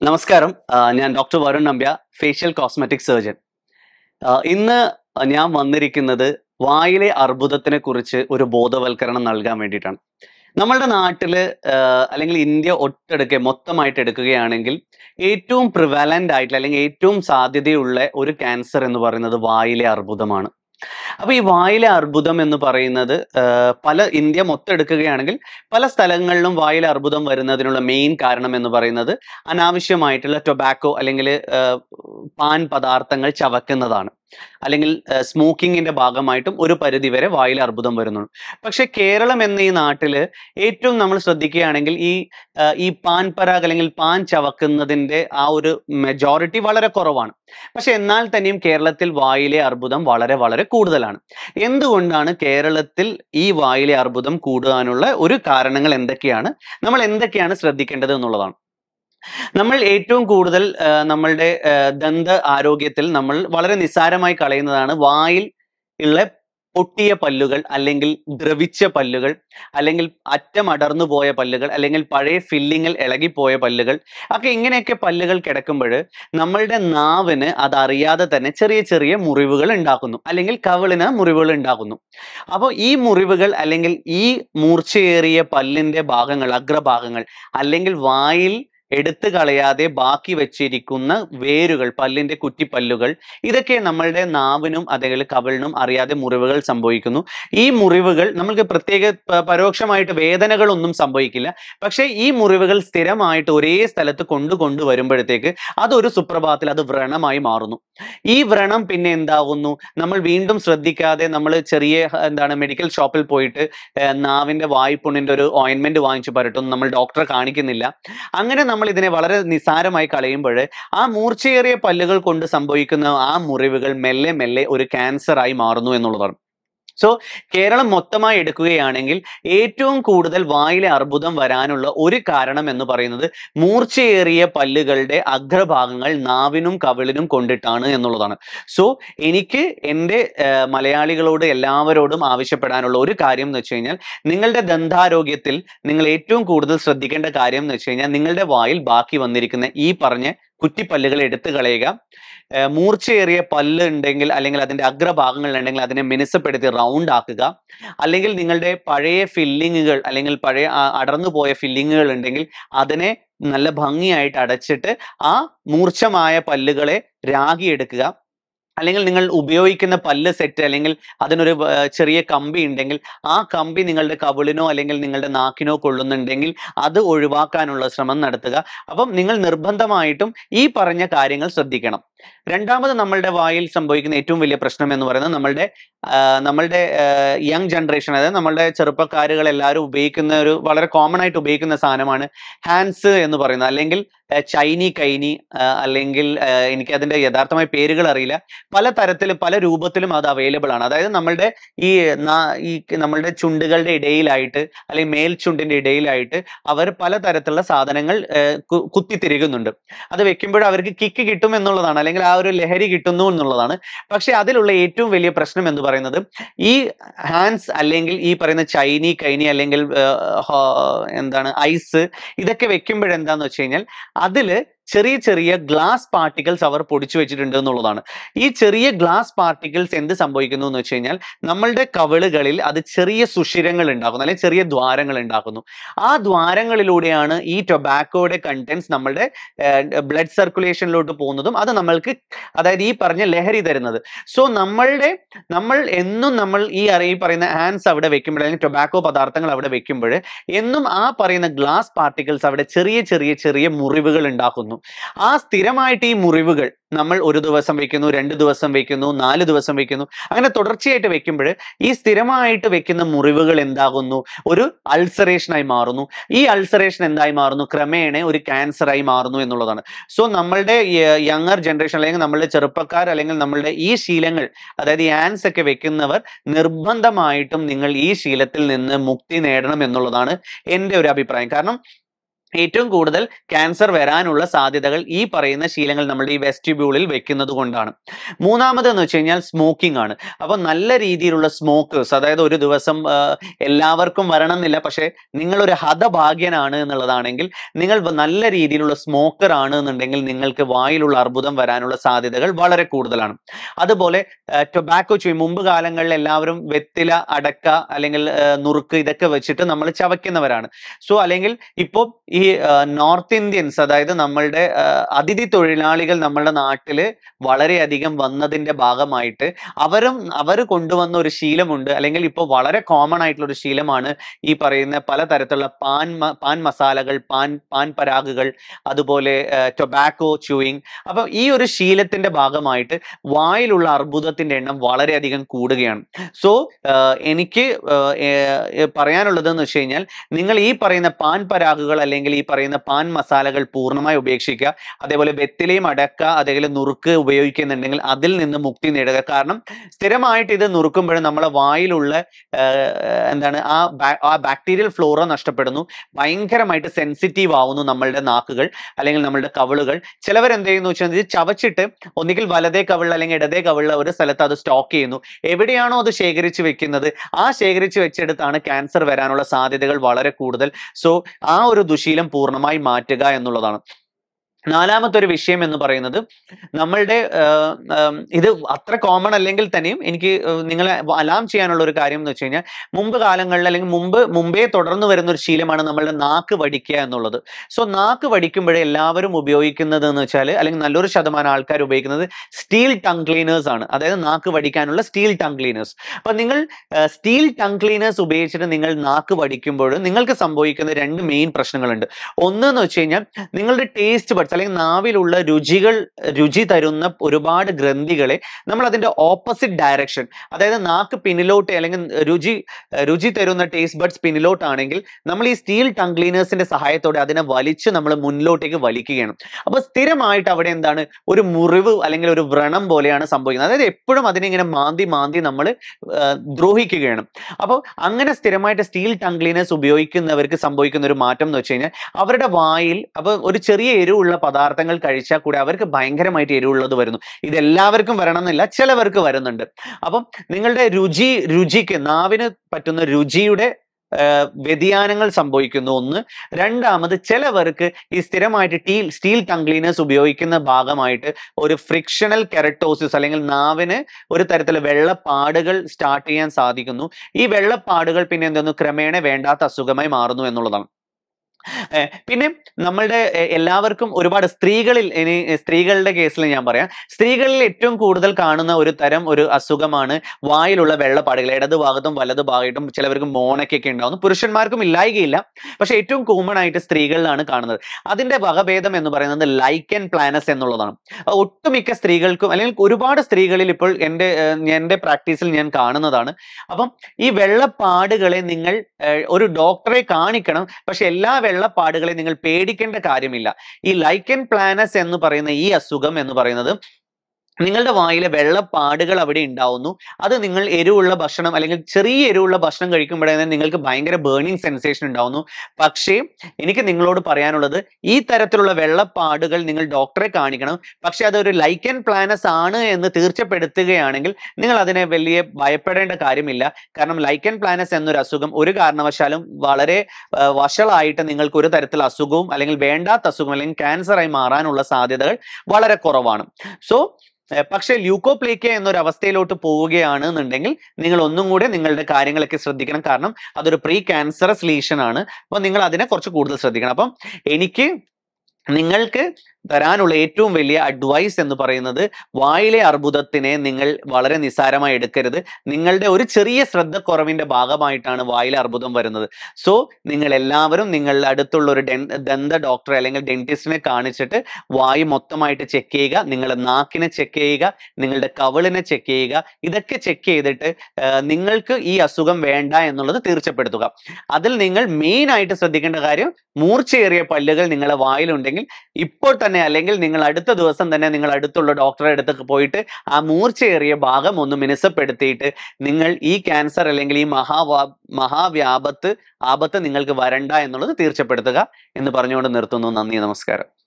നമസ്കാരം ആ, ഞാൻ ഡോക്ടർ വരുൺ നമ്പ്യ ഫേഷ്യൽ കോസ്മെറ്റിക് സർജൻ ആ, ഇന്ന് ഞാൻ വന്നിരിക്കുന്നത് വായിലെ അർബുദത്തിനെ കുറിച്ച് ഒരു ബോധവൽക്കരണം നൽകാൻ വേണ്ടിയിട്ടാണ് നമ്മളുടെ നാട്ടില് ആ, അല്ലെങ്കിൽ ഇന്ത്യ ഒട്ടെടുക്കെ മൊത്തമായിട്ട് എടുക്കുകയാണെങ്കിൽ ഏറ്റവും പ്രിവാലന്റ് ആയിട്ടുള്ള അല്ലെങ്കിൽ ഏറ്റവും സാധ്യതയുള്ള ഒരു ക്യാൻസർ എന്ന് പറയുന്നത് വായിലെ അർബുദമാണ് അപ്പൊ ഈ വായിലെ അർബുദം എന്ന് പറയുന്നത് ആ, പല ഇന്ത്യ മൊത്തം എടുക്കുകയാണെങ്കിൽ പല സ്ഥലങ്ങളിലും വായിലെ അർബുദം വരുന്നതിനുള്ള മെയിൻ കാരണം എന്ന് പറയുന്നത് അനാവശ്യമായിട്ടുള്ള ടൊബാക്കോ അല്ലെങ്കിൽ പാൻ പദാർത്ഥങ്ങൾ ചവക്കുന്നതാണ് അല്ലെങ്കിൽ സ്മോക്കിങ്ങിന്റെ ഭാഗമായിട്ടും ഒരു പരിധി വരെ വായിൽ അർബുദം വരുന്നുണ്ട് പക്ഷെ കേരളം എന്ന ഈ നാട്ടില് ഏറ്റവും നമ്മൾ ശ്രദ്ധിക്കുകയാണെങ്കിൽ ഈ ആ, ഈ പാൻ പരാഗ് അല്ലെങ്കിൽ പാൻ ചവക്കുന്നതിന്റെ ആ ഒരു മെജോറിറ്റി വളരെ കുറവാണ് പക്ഷെ എന്നാൽ തന്നെയും കേരളത്തിൽ വായിലെ അർബുദം വളരെ വളരെ കൂടുതലാണ് എന്തുകൊണ്ടാണ് കേരളത്തിൽ ഈ വായിലെ അർബുദം കൂടുവാനുള്ള ഒരു കാരണങ്ങൾ എന്തൊക്കെയാണ് നമ്മൾ എന്തൊക്കെയാണ് ശ്രദ്ധിക്കേണ്ടത് എന്നുള്ളതാണ് നമ്മൾ ഏറ്റവും കൂടുതൽ ആ, നമ്മളുടെ ആ, ദന്ത ആരോഗ്യത്തിൽ നമ്മൾ വളരെ നിസ്സാരമായി കളയുന്നതാണ് വായിൽ ഉള്ള പൊട്ടിയ പല്ലുകൾ അല്ലെങ്കിൽ ദ്രവിച്ച പല്ലുകൾ അല്ലെങ്കിൽ അറ്റം അടർന്നു പോയ പല്ലുകൾ അല്ലെങ്കിൽ പഴയ ഫില്ലിങ്ങിൽ ഇളകിപ്പോയ പല്ലുകൾ ഒക്കെ ഇങ്ങനെയൊക്കെ പല്ലുകൾ കിടക്കുമ്പോൾ നമ്മളുടെ നാവിന് അതറിയാതെ തന്നെ ചെറിയ ചെറിയ മുറിവുകൾ ഉണ്ടാക്കുന്നു അല്ലെങ്കിൽ കവിളിന് മുറിവുകൾ ഉണ്ടാക്കുന്നു അപ്പോൾ ഈ മുറിവുകൾ അല്ലെങ്കിൽ ഈ മൂർച്ചയേറിയ പല്ലിന്റെ ഭാഗങ്ങൾ അഗ്രഭാഗങ്ങൾ അല്ലെങ്കിൽ വായിൽ എടുത്തു കളയാതെ ബാക്കി വെച്ചിരിക്കുന്ന വേരുകൾ പല്ലിന്റെ കുറ്റിപ്പല്ലുകൾ ഇതൊക്കെ നമ്മളുടെ നാവിനും അല്ലെങ്കിൽ കവിളിനും അറിയാതെ മുറിവുകൾ സംഭവിക്കുന്നു ഈ മുറിവുകൾ നമ്മൾക്ക് പ്രത്യേക പ- പരോക്ഷമായിട്ട് വേദനകളൊന്നും സംഭവിക്കില്ല പക്ഷേ ഈ മുറിവുകൾ സ്ഥിരമായിട്ട് ഒരേ സ്ഥലത്ത് കൊണ്ടു കൊണ്ടുവരുമ്പോഴത്തേക്ക് അതൊരു സുപ്രഭാതത്തിൽ അത് വ്രണമായി മാറുന്നു ഈ വ്രണം പിന്നെ എന്താകുന്നു നമ്മൾ വീണ്ടും ശ്രദ്ധിക്കാതെ നമ്മൾ ചെറിയ ഹ, എന്താണ് മെഡിക്കൽ ഷോപ്പിൽ പോയിട്ട് ഏർ, നാവിന്റെ വായ്പുണ്ണിന്റെ ഒരു ഓയിൻമെന്റ് വാങ്ങിച്ചു പരട്ടുന്നു നമ്മൾ ഡോക്ടറെ കാണിക്കുന്നില്ല അങ്ങനെ നമ്മൾ ഇതിനെ വളരെ നിസാരമായി കളയുമ്പോൾ ആ മൂർച്ചയേറിയ പല്ലുകൾ കൊണ്ട് സംഭവിക്കുന്ന ആ മുറിവുകൾ മെല്ലെ മെല്ലെ ഒരു ക്യാൻസർ ആയി മാറുന്നു എന്നുള്ളതാണ് സോ കേരളം മൊത്തമായി എടുക്കുകയാണെങ്കിൽ ഏറ്റവും കൂടുതൽ വായിലെ അർബുദം വരാനുള്ള ഒരു കാരണം എന്ന് പറയുന്നത് മൂർച്ചയേറിയ പല്ലുകളുടെ അഗ്രഭാഗങ്ങൾ നാവിനും കവിളിനും കൊണ്ടിട്ടാണ് എന്നുള്ളതാണ് സോ എനിക്ക് എൻ്റെ ഏർ, മലയാളികളോട് എല്ലാവരോടും ആവശ്യപ്പെടാനുള്ള ഒരു കാര്യം എന്ന് വെച്ച് കഴിഞ്ഞാൽ നിങ്ങളുടെ ദന്താരോഗ്യത്തിൽ നിങ്ങൾ ഏറ്റവും കൂടുതൽ ശ്രദ്ധിക്കേണ്ട കാര്യം എന്ന് വെച്ച് കഴിഞ്ഞാൽ നിങ്ങളുടെ വായിൽ ബാക്കി വന്നിരിക്കുന്ന ഈ പറഞ്ഞ കുറ്റിപ്പല്ലുകൾ എടുത്തു കളയുക ഏർ മൂർച്ചയേറിയ പല്ല് ഉണ്ടെങ്കിൽ അല്ലെങ്കിൽ അതിന്റെ അഗ്രഭാഗങ്ങൾ ഉണ്ടെങ്കിൽ അതിനെ മിനുസപ്പെടുത്തി റൗണ്ട് ആക്കുക അല്ലെങ്കിൽ നിങ്ങളുടെ പഴയ ഫില്ലിങ്ങുകൾ അല്ലെങ്കിൽ പഴയ ആ അടർന്നു പോയ ഫില്ലിങ്ങുകൾ ഉണ്ടെങ്കിൽ അതിനെ നല്ല ഭംഗിയായിട്ട് അടച്ചിട്ട് ആ മൂർച്ചമായ പല്ലുകളെ രാഗിയെടുക്കുക അല്ലെങ്കിൽ നിങ്ങൾ ഉപയോഗിക്കുന്ന പല്ല് സെറ്റ് അല്ലെങ്കിൽ അതിനൊരു വ- ചെറിയ കമ്പി ഉണ്ടെങ്കിൽ ആ കമ്പി നിങ്ങളുടെ കവിളിനോ അല്ലെങ്കിൽ നിങ്ങളുടെ നാക്കിനോ കൊള്ളുന്നുണ്ടെങ്കിൽ അത് ഒഴിവാക്കാനുള്ള ശ്രമം നടത്തുക അപ്പം നിങ്ങൾ നിർബന്ധമായിട്ടും ഈ പറഞ്ഞ കാര്യങ്ങൾ ശ്രദ്ധിക്കണം രണ്ടാമത് നമ്മളുടെ വായിൽ സംഭവിക്കുന്ന ഏറ്റവും വലിയ പ്രശ്നം എന്ന് പറയുന്നത് നമ്മളുടെ ആ, നമ്മളുടെ യങ് ജനറേഷൻ അതായത് നമ്മളുടെ ചെറുപ്പക്കാരുകൾ എല്ലാവരും ഉപയോഗിക്കുന്ന ഒരു വളരെ കോമൺ ആയിട്ട് ഉപയോഗിക്കുന്ന സാധനമാണ് ഹാൻഡ്സ് എന്ന് പറയുന്നത് അല്ലെങ്കിൽ ആ, ചൈനി കൈനി ആ, അല്ലെങ്കിൽ ആ, എനിക്ക് അതിന്റെ യഥാർത്ഥമായ പേരുകൾ അറിയില്ല പല തരത്തിലും പല രൂപത്തിലും അത് അവൈലബിൾ ആണ് അതായത് നമ്മളുടെ ഈ നാ- ഈ നമ്മളുടെ ചുണ്ടുകളുടെ ഇടയിലായിട്ട് അല്ലെങ്കിൽ മേൽ ചുണ്ടിന്റെ ഇടയിലായിട്ട് അവർ പലതരത്തിലുള്ള സാധനങ്ങൾ ഏർ, കു- കുത്തിത്തിരികുന്നുണ്ട് അത് വെക്കുമ്പോൾ അവർക്ക് കിക്ക് കിട്ടും എന്നുള്ളതാണ് അല്ലെങ്കിൽ ആ ഒരു ലഹരി കിട്ടുന്നു എന്നുള്ളതാണ് പക്ഷെ അതിലുള്ള ഏറ്റവും വലിയ പ്രശ്നം എന്ന് പറയുന്നത് ഈ ഹാൻഡ്സ് അല്ലെങ്കിൽ ഈ പറയുന്ന ചൈനി കൈനി അല്ലെങ്കിൽ ഏർ, ഹോ- എന്താണ് ഐസ് ഇതൊക്കെ വെക്കുമ്പോഴെന്താന്ന് വെച്ച് കഴിഞ്ഞാൽ അതില് ചെറിയ ചെറിയ ഗ്ലാസ് പാർട്ടിക്കിൾസ് അവർ പൊടിച്ചു വെച്ചിട്ടുണ്ട് എന്നുള്ളതാണ് ഈ ചെറിയ ഗ്ലാസ് പാർട്ടിക്കിൾസ് എന്ത് സംഭവിക്കുന്നു എന്ന് വെച്ച് കഴിഞ്ഞാൽ നമ്മളുടെ കവിളുകളിൽ അത് ചെറിയ സുഷിരങ്ങൾ ഉണ്ടാക്കുന്നു അല്ലെങ്കിൽ ചെറിയ ദ്വാരങ്ങൾ ഉണ്ടാക്കുന്നു ആ ദ്വാരങ്ങളിലൂടെയാണ് ഈ ടൊബാക്കോയുടെ കണ്ടന്റ്സ് നമ്മളുടെ ബ്ലഡ് സർക്കുലേഷനിലോട്ട് പോകുന്നതും അത് നമ്മൾക്ക് അതായത് ഈ പറഞ്ഞ ലഹരി തരുന്നത് സോ നമ്മളുടെ നമ്മൾ എന്നും നമ്മൾ ഈ അറി ഈ പറയുന്ന ഹാൻഡ്സ് അവിടെ വെക്കുമ്പോൾ അല്ലെങ്കിൽ ടൊബാക്കോ പദാർത്ഥങ്ങൾ അവിടെ വെക്കുമ്പോൾ എന്നും ആ പറയുന്ന ഗ്ലാസ് പാർട്ടിക്കിൾസ് അവിടെ ചെറിയ ചെറിയ ചെറിയ മുറിവുകൾ ഉണ്ടാക്കുന്നു ആ സ്ഥിരമായിട്ട് ഈ മുറിവുകൾ നമ്മൾ ഒരു ദിവസം വെക്കുന്നു രണ്ട് ദിവസം വെക്കുന്നു നാല് ദിവസം വെക്കുന്നു അങ്ങനെ തുടർച്ചയായിട്ട് വെക്കുമ്പോൾ ഈ സ്ഥിരമായിട്ട് വെക്കുന്ന മുറിവുകൾ എന്താകുന്നു ഒരു അൾസറേഷനായി മാറുന്നു ഈ അൾസറേഷൻ എന്തായി മാറുന്നു ക്രമേണ ഒരു ക്യാൻസറായി മാറുന്നു എന്നുള്ളതാണ് സോ നമ്മളുടെ യങ്ങർ ജനറേഷൻ അല്ലെങ്കിൽ നമ്മളുടെ ചെറുപ്പക്കാർ അല്ലെങ്കിൽ നമ്മളുടെ ഈ ശീലങ്ങൾ അതായത് ഈ ആൻസ് ഒക്കെ വെക്കുന്നവർ നിർബന്ധമായിട്ടും നിങ്ങൾ ഈ ശീലത്തിൽ നിന്ന് മുക്തി നേടണം എന്നുള്ളതാണ് എൻ്റെ ഒരു അഭിപ്രായം കാരണം ഏറ്റവും കൂടുതൽ ക്യാൻസർ വരാനുള്ള സാധ്യതകൾ ഈ പറയുന്ന ശീലങ്ങൾ നമ്മുടെ ഈ വെസ്റ്റിബ്യൂളിൽ വെക്കുന്നത് കൊണ്ടാണ് മൂന്നാമത് എന്ന് വെച്ച് കഴിഞ്ഞാൽ സ്മോക്കിംഗ് ആണ് അപ്പോൾ നല്ല രീതിയിലുള്ള സ്മോക്കേഴ്സ് അതായത് ഒരു ദിവസം ആ, എല്ലാവർക്കും വരണം എന്നില്ല പക്ഷേ നിങ്ങളൊരു ഹതഭാഗ്യനാണ് എന്നുള്ളതാണെങ്കിൽ നിങ്ങൾ വ- നല്ല രീതിയിലുള്ള സ്മോക്കർ ആണ് എന്നുണ്ടെങ്കിൽ നിങ്ങൾക്ക് വായിലുള്ള അർബുദം വരാനുള്ള സാധ്യതകൾ വളരെ കൂടുതലാണ് അതുപോലെ ടൊബാക്കോ ചെയ്യും മുമ്പ് കാലങ്ങളിൽ എല്ലാവരും വെത്തില അടക്ക അല്ലെങ്കിൽ ആ, നുറുക്ക് ഇതൊക്കെ വെച്ചിട്ട് നമ്മൾ ചവയ്ക്കുന്നവരാണ് സോ അല്ലെങ്കിൽ ഇപ്പോൾ ഈ നോർത്ത് ഇന്ത്യൻസ് അതായത് നമ്മളുടെ ആ, അതിഥി തൊഴിലാളികൾ നമ്മളുടെ നാട്ടില് വളരെയധികം വന്നതിന്റെ ഭാഗമായിട്ട് അവരും അവർ കൊണ്ടുവന്ന ഒരു ശീലമുണ്ട് അല്ലെങ്കിൽ ഇപ്പോൾ വളരെ കോമൺ ആയിട്ടുള്ള ഒരു ശീലമാണ് ഈ പറയുന്ന പലതരത്തിലുള്ള പാൻ മ- പാൻ മസാലകൾ പാൻ പാൻ പരാഗുകൾ അതുപോലെ ടൊബാക്കോ ചൂയിങ് അപ്പൊ ഈ ഒരു ശീലത്തിന്റെ ഭാഗമായിട്ട് വായിലുള്ള അർബുദത്തിന്റെ എണ്ണം വളരെയധികം കൂടുകയാണ് സോ എനിക്ക് ആ, ഏർ, പറയാനുള്ളത് എന്ന് വെച്ച് കഴിഞ്ഞാൽ നിങ്ങൾ ഈ പറയുന്ന പാൻ പരാഗുകൾ അല്ലെങ്കിൽ ഈ പറയുന്ന പാൻ മസാലകൾ പൂർണ്ണമായി ഉപേക്ഷിക്കുക അതേപോലെ വെത്തിലയും അടക്ക അതേപോലെ നുറുക്ക് ഉപയോഗിക്കുന്നുണ്ടെങ്കിൽ അതിൽ നിന്ന് മുക്തി നേടുക കാരണം സ്ഥിരമായിട്ട് ഇത് നുറുക്കുമ്പോൾ നമ്മളെ വായിലുള്ള ആഹ്, എന്താണ് ആ ബാ- ആ ബാക്ടീരിയൽ ഫ്ലോറ നഷ്ടപ്പെടുന്നു ഭയങ്കരമായിട്ട് സെൻസിറ്റീവ് ആവുന്നു നമ്മളുടെ നാക്കുകൾ അല്ലെങ്കിൽ നമ്മളുടെ കവിളുകൾ ചിലവർ എന്ത് ചെയ്യുന്നു വെച്ചാൽ ഇത് ചവച്ചിട്ട് ഒന്നുകിൽ വലതേ കവിൾ അല്ലെങ്കിൽ ഇടതേ കവിളിൽ ഒരു സ്ഥലത്ത് അത് സ്റ്റോക്ക് ചെയ്യുന്നു എവിടെയാണോ അത് ശേഖരിച്ച് വെക്കുന്നത് ആ ശേഖരിച്ച് വെച്ചെടുത്താണ് ക്യാൻസർ വരാനുള്ള സാധ്യതകൾ വളരെ കൂടുതൽ സോ ആ ഒരു ദുശീലം പൂർണ്ണമായി മാറ്റുക എന്നുള്ളതാണ് നാലാമത്തെ ഒരു വിഷയം എന്ന് പറയുന്നത് നമ്മളുടെ ആഹ്, ആം, ഇത് അത്ര കോമൺ അല്ലെങ്കിൽ തന്നെയും എനിക്ക് ആഹ്, നിങ്ങളെ അലാം ചെയ്യാനുള്ള ഒരു കാര്യം എന്ന് വെച്ച് കഴിഞ്ഞാൽ മുമ്പ് കാലങ്ങളിൽ അല്ലെങ്കിൽ മുമ്പ് മുമ്പേ തുടർന്നു വരുന്ന ഒരു ശീലമാണ് നമ്മളുടെ നാക്ക് വടിക്കുക എന്നുള്ളത് സോ നാക്ക് വടിക്കുമ്പോഴേ എല്ലാവരും ഉപയോഗിക്കുന്നത് എന്ന് വെച്ചാൽ അല്ലെങ്കിൽ നല്ലൊരു ശതമാനം ആൾക്കാർ ഉപയോഗിക്കുന്നത് സ്റ്റീൽ ടങ് ക്ലീനേഴ്സ് ആണ് അതായത് നാക്ക് വടിക്കാനുള്ള സ്റ്റീൽ ടങ് ക്ലീനേഴ്സ് അപ്പൊ നിങ്ങൾ സ്റ്റീൽ ടങ് ക്ലീനേഴ്സ് ഉപയോഗിച്ചിട്ട് നിങ്ങൾ നാക്ക് വടിക്കുമ്പോൾ നിങ്ങൾക്ക് സംഭവിക്കുന്ന രണ്ട് മെയിൻ പ്രശ്നങ്ങളുണ്ട് ഒന്ന് എന്ന് വെച്ച് കഴിഞ്ഞാൽ നിങ്ങളുടെ ടേസ്റ്റ് ബഡ്സ് അല്ലെങ്കിൽ നാവിലുള്ള രുചികൾ രുചി തരുന്ന ഒരുപാട് ഗ്രന്ഥികളെ നമ്മൾ അതിന്റെ ഓപ്പോസിറ്റ് ഡയറക്ഷൻ അതായത് നാക്ക് പിന്നിലോട്ട് അല്ലെങ്കിൽ രുചി രുചി തരുന്ന ടേസ്റ്റ് ബഡ്സ് പിന്നിലോട്ടാണെങ്കിൽ നമ്മൾ ഈ സ്റ്റീൽ ടങ് ക്ലീനേഴ്സിന്റെ സഹായത്തോടെ അതിനെ വലിച്ച് നമ്മൾ മുന്നിലോട്ടേക്ക് വലിക്കുകയാണ് അപ്പൊ സ്ഥിരമായിട്ട് അവിടെ എന്താണ് ഒരു മുറിവ് അല്ലെങ്കിൽ ഒരു വ്രണം പോലെയാണ് സംഭവിക്കുന്നത് അതായത് എപ്പോഴും അതിനെ ഇങ്ങനെ മാന്തി മാന്തി നമ്മൾ ദ്രോഹിക്കുകയാണ് അപ്പോൾ അങ്ങനെ സ്ഥിരമായിട്ട് സ്റ്റീൽ ടങ് ക്ലീനേഴ്സ് ഉപയോഗിക്കുന്നവർക്ക് സംഭവിക്കുന്ന ഒരു മാറ്റം എന്ന് വെച്ച് കഴിഞ്ഞാൽ അവരുടെ വായിൽ അപ്പൊ ഒരു ചെറിയ എരിവുള്ള പദാർത്ഥങ്ങൾ കഴിച്ചാൽ കൂടെ അവർക്ക് ഭയങ്കരമായിട്ട് എരിവുള്ളത് വരുന്നു ഇത് എല്ലാവർക്കും വരണം എന്നില്ല ചിലവർക്ക് വരുന്നുണ്ട് അപ്പം നിങ്ങളുടെ രുചി രുചിക്ക് നാവിന് പറ്റുന്ന രുചിയുടെ ആ, വ്യതിയാനങ്ങൾ സംഭവിക്കുന്നു ഒന്ന് രണ്ടാമത് ചിലവർക്ക് ഈ സ്ഥിരമായിട്ട് ടീ സ്റ്റീൽ ടങ് ക്ലീനേഴ്സ് ഉപയോഗിക്കുന്ന ഭാഗമായിട്ട് ഒരു ഫ്രിക്ഷണൽ കെറട്ടോസിസ് അല്ലെങ്കിൽ നാവിന് ഒരു തരത്തിലെ വെള്ളപ്പാടുകൾ സ്റ്റാർട്ട് ചെയ്യാൻ സാധിക്കുന്നു ഈ വെള്ളപ്പാടുകൾ പിന്നെ എന്തെന്നു ക്രമേണ വേണ്ടാത്ത അസുഖമായി മാറുന്നു എന്നുള്ളതാണ് ഏഹ് പിന്നെ നമ്മളുടെ എ- എല്ലാവർക്കും ഒരുപാട് സ്ത്രീകളിൽ ഇനി സ്ത്രീകളുടെ കേസിൽ ഞാൻ പറയാം സ്ത്രീകളിൽ ഏറ്റവും കൂടുതൽ കാണുന്ന ഒരു തരം ഒരു അസുഖമാണ് വായിലുള്ള വെള്ളപ്പാടുകൾ ഇടത് ഭാഗത്തും വലത് ഭാഗത്തും ചിലവർക്ക് മോണയ്ക്കൊക്കെ ഉണ്ടാവുന്നു പുരുഷന്മാർക്കും ഇല്ലായികയില്ല പക്ഷെ ഏറ്റവും കോമൺ ആയിട്ട് സ്ത്രീകളിലാണ് കാണുന്നത് അതിന്റെ വകഭേദം എന്ന് പറയുന്നത് ലൈക്കൻ പ്ലാനസ് എന്നുള്ളതാണ് അഹ് ഒട്ടുമിക്ക സ്ത്രീകൾക്കും അല്ലെങ്കിൽ ഒരുപാട് സ്ത്രീകളിൽ ഇപ്പോൾ എൻ്റെ ഏഹ്, എൻ്റെ പ്രാക്ടീസിൽ ഞാൻ കാണുന്നതാണ് അപ്പം ഈ വെള്ളപ്പാടുകളെ നിങ്ങൾ ഏഹ്, ഒരു ഡോക്ടറെ കാണിക്കണം പക്ഷെ എല്ലാ വെള്ളപ്പാടുകളെ നിങ്ങൾ പേടിക്കേണ്ട കാര്യമില്ല ഈ ലൈക്കൻ പ്ലാനസ് എന്ന് പറയുന്ന ഈ അസുഖം എന്ന് പറയുന്നത് നിങ്ങളുടെ വായിലെ വെള്ളപ്പാടുകൾ അവിടെ ഉണ്ടാവുന്നു അത് നിങ്ങൾ എരിവുള്ള ഭക്ഷണം അല്ലെങ്കിൽ ചെറിയ എരിവുള്ള ഭക്ഷണം കഴിക്കുമ്പോഴേ നിങ്ങൾക്ക് ഭയങ്കര ബേണിംഗ് സെൻസേഷൻ ഉണ്ടാവുന്നു പക്ഷേ എനിക്ക് നിങ്ങളോട് പറയാനുള്ളത് ഈ തരത്തിലുള്ള വെള്ളപ്പാടുകൾ നിങ്ങൾ ഡോക്ടറെ കാണിക്കണം പക്ഷെ അതൊരു ലൈക്കൻ പ്ലാനസ് ആണ് എന്ന് തീർച്ചപ്പെടുത്തുകയാണെങ്കിൽ നിങ്ങൾ അതിനെ വലിയ ഭയപ്പെടേണ്ട കാര്യമില്ല കാരണം ലൈക്കൻ പ്ലാനസ് എന്നൊരു അസുഖം ഒരു കാരണവശാലും വളരെ ആ, വഷളായിട്ട് നിങ്ങൾക്ക് ഒരു തരത്തിലുള്ള അസുഖവും അല്ലെങ്കിൽ വേണ്ടാത്ത അസുഖം അല്ലെങ്കിൽ ക്യാൻസറായി മാറാനുള്ള സാധ്യതകൾ വളരെ കുറവാണ് സോ ഏഹ് പക്ഷേ ല്യൂക്കോപ്ലേക്കിയ എന്നൊരു അവസ്ഥയിലോട്ട് പോവുകയാണ് എന്നുണ്ടെങ്കിൽ നിങ്ങൾ ഒന്നും കൂടെ നിങ്ങളുടെ കാര്യങ്ങളൊക്കെ ശ്രദ്ധിക്കണം കാരണം അതൊരു പ്രീ ക്യാൻസറസ് ലീഷൻ ആണ് അപ്പോൾ നിങ്ങൾ അതിനെ കുറച്ച് കൂടുതൽ ശ്രദ്ധിക്കണം അപ്പം എനിക്ക് നിങ്ങൾക്ക് തരാനുള്ള ഏറ്റവും വലിയ അഡ്വൈസ് എന്ന് പറയുന്നത് വായിലെ അർബുദത്തിനെ നിങ്ങൾ വളരെ നിസ്സാരമായി എടുക്കരുത് നിങ്ങളുടെ ഒരു ചെറിയ ശ്രദ്ധക്കുറവിന്റെ ഭാഗമായിട്ടാണ് വായിലെ അർബുദം വരുന്നത് സോ നിങ്ങൾ എല്ലാവരും നിങ്ങളുടെ അടുത്തുള്ള ഒരു ഡെൻ ദന്ത ഡോക്ടറെ അല്ലെങ്കിൽ ഡെന്റിസ്റ്റിനെ കാണിച്ചിട്ട് വായു മൊത്തമായിട്ട് ചെക്ക് ചെയ്യുക നിങ്ങളുടെ നാക്കിനെ ചെക്ക് ചെയ്യുക നിങ്ങളുടെ കവിളിനെ ചെക്ക് ചെയ്യുക ഇതൊക്കെ ചെക്ക് ചെയ്തിട്ട് ആ, നിങ്ങൾക്ക് ഈ അസുഖം വേണ്ട എന്നുള്ളത് തീർച്ചപ്പെടുത്തുക അതിൽ നിങ്ങൾ മെയിൻ ആയിട്ട് ശ്രദ്ധിക്കേണ്ട കാര്യം മൂർച്ചയേറിയ പല്ലുകൾ നിങ്ങളുടെ വായിലുണ്ടെങ്കിൽ ഇപ്പോൾ തന്നെ തന്നെ അല്ലെങ്കിൽ നിങ്ങൾ അടുത്ത ദിവസം തന്നെ നിങ്ങൾ അടുത്തുള്ള ഡോക്ടറെ അടുത്തൊക്കെ പോയിട്ട് ആ മൂർച്ചയേറിയ ഭാഗം ഒന്ന് മിനുസപ്പെടുത്തിയിട്ട് നിങ്ങൾ ഈ ക്യാൻസർ അല്ലെങ്കിൽ ഈ മഹാവാ മഹാവ്യാപത്ത് ആപത്ത് നിങ്ങൾക്ക് വരണ്ട എന്നുള്ളത് തീർച്ചപ്പെടുത്തുക എന്ന് പറഞ്ഞുകൊണ്ട് നിർത്തുന്നു നന്ദി നമസ്കാരം